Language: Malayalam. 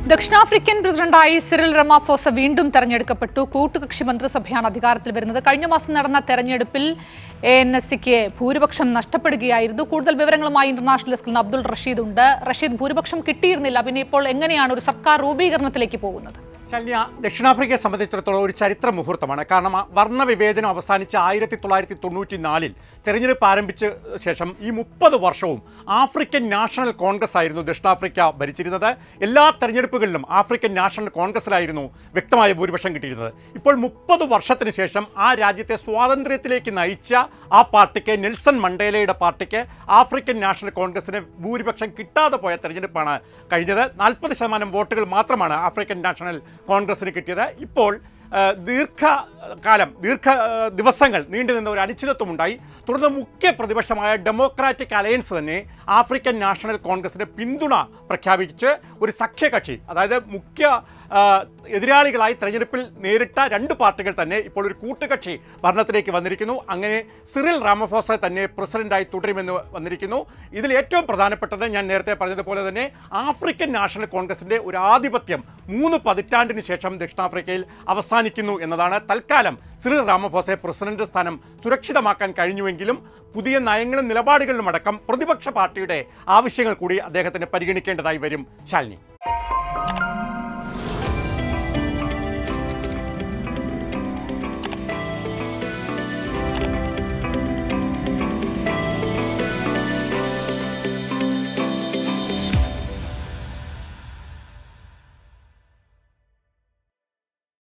ദക്ഷിണാഫ്രിക്കൻ പ്രസിഡന്റായി സിറിൽ റമാഫോസ വീണ്ടും തെരഞ്ഞെടുക്കപ്പെട്ടു കൂട്ടുകക്ഷി മന്ത്രിസഭയാണ് അധികാരത്തിൽ വരുന്നത് കഴിഞ്ഞ മാസം നടന്ന തെരഞ്ഞെടുപ്പിൽ എ എൻ എസ് സിക്ക് ഭൂരിപക്ഷം നഷ്ടപ്പെടുകയായിരുന്നു കൂടുതൽ വിവരങ്ങളുമായി ഇന്റർനാഷണൽ ഡെസ്കിൽ നിന്ന് അബ്ദുൾ റഷീദ് ഉണ്ട് റഷീദ് ഭൂരിപക്ഷം കിട്ടിയിരുന്നില്ല പിന്നെ ഇപ്പോൾ എങ്ങനെയാണ് ഒരു സർക്കാർ രൂപീകരണത്തിലേക്ക് പോകുന്നത് ശല്യ ദക്ഷിണാഫ്രിക്കയെ സംബന്ധിച്ചിടത്തോളം ഒരു ചരിത്ര മുഹൂർത്തമാണ് കാരണം ആ വർണ്ണവിവേചനം അവസാനിച്ച ആയിരത്തി തൊള്ളായിരത്തി തൊണ്ണൂറ്റി നാലിൽ തെരഞ്ഞെടുപ്പ് ആരംഭിച്ച ശേഷം ഈ മുപ്പത് വർഷവും ആഫ്രിക്കൻ നാഷണൽ കോൺഗ്രസ് ആയിരുന്നു ദക്ഷിണാഫ്രിക്ക ഭരിച്ചിരുന്നത് എല്ലാ തെരഞ്ഞെടുപ്പുകളിലും ആഫ്രിക്കൻ നാഷണൽ കോൺഗ്രസിലായിരുന്നു വ്യക്തമായ ഭൂരിപക്ഷം കിട്ടിയിരുന്നത് ഇപ്പോൾ മുപ്പത് വർഷത്തിന് ശേഷം ആ രാജ്യത്തെ സ്വാതന്ത്ര്യത്തിലേക്ക് നയിച്ച ആ പാർട്ടിക്ക് നെൽസൺ മണ്ടേലയുടെ പാർട്ടിക്ക് ആഫ്രിക്കൻ നാഷണൽ കോൺഗ്രസിന് ഭൂരിപക്ഷം കിട്ടാതെ പോയ തെരഞ്ഞെടുപ്പാണ് കഴിഞ്ഞത് നാൽപ്പത് ശതമാനം വോട്ടുകൾ മാത്രമാണ് ആഫ്രിക്കൻ നാഷണൽ കോൺഗ്രസിന് കിട്ടിയത് ഇപ്പോൾ ആ, ദീർഘകാലം ദീർഘ ആ, ദിവസങ്ങൾ നീണ്ടുനിന്ന ഒരു അനിശ്ചിതത്വമുണ്ടായി തുടർന്ന് മുഖ്യ പ്രതിപക്ഷമായ ഡെമോക്രാറ്റിക് അലയൻസ് തന്നെ ആഫ്രിക്കൻ നാഷണൽ കോൺഗ്രസിന് പിന്തുണ പ്രഖ്യാപിച്ച് ഒരു സഖ്യകക്ഷി അതായത് മുഖ്യ ആ, എതിരാളികളായി തെരഞ്ഞെടുപ്പിൽ നേരിട്ട രണ്ട് പാർട്ടികൾ തന്നെ ഇപ്പോൾ ഒരു കൂട്ടുകക്ഷി ഭരണത്തിലേക്ക് വന്നിരിക്കുന്നു അങ്ങനെ സിറിൽ റാമഫോസ തന്നെ പ്രസിഡന്റായി തുടരുമെന്ന് വന്നിരിക്കുന്നു ഇതിൽ ഏറ്റവും പ്രധാനപ്പെട്ടത് ഞാൻ നേരത്തെ പറഞ്ഞതുപോലെ തന്നെ ആഫ്രിക്കൻ നാഷണൽ കോൺഗ്രസിന്റെ ഒരു ആധിപത്യം മൂന്ന് പതിറ്റാണ്ടിന് ശേഷം ദക്ഷിണാഫ്രിക്കയിൽ അവസാനിക്കുന്നു എന്നതാണ് തൽക്കാലം സിറിൽ റാമഫോസയെ പ്രസിഡന്റ് സ്ഥാനം സുരക്ഷിതമാക്കാൻ കഴിഞ്ഞുവെങ്കിലും പുതിയ നയങ്ങളും നിലപാടുകളിലും അടക്കം പ്രതിപക്ഷ പാർട്ടിയുടെ ആവശ്യങ്ങൾ കൂടി അദ്ദേഹത്തിന് പരിഗണിക്കേണ്ടതായി വരും ശാലിനി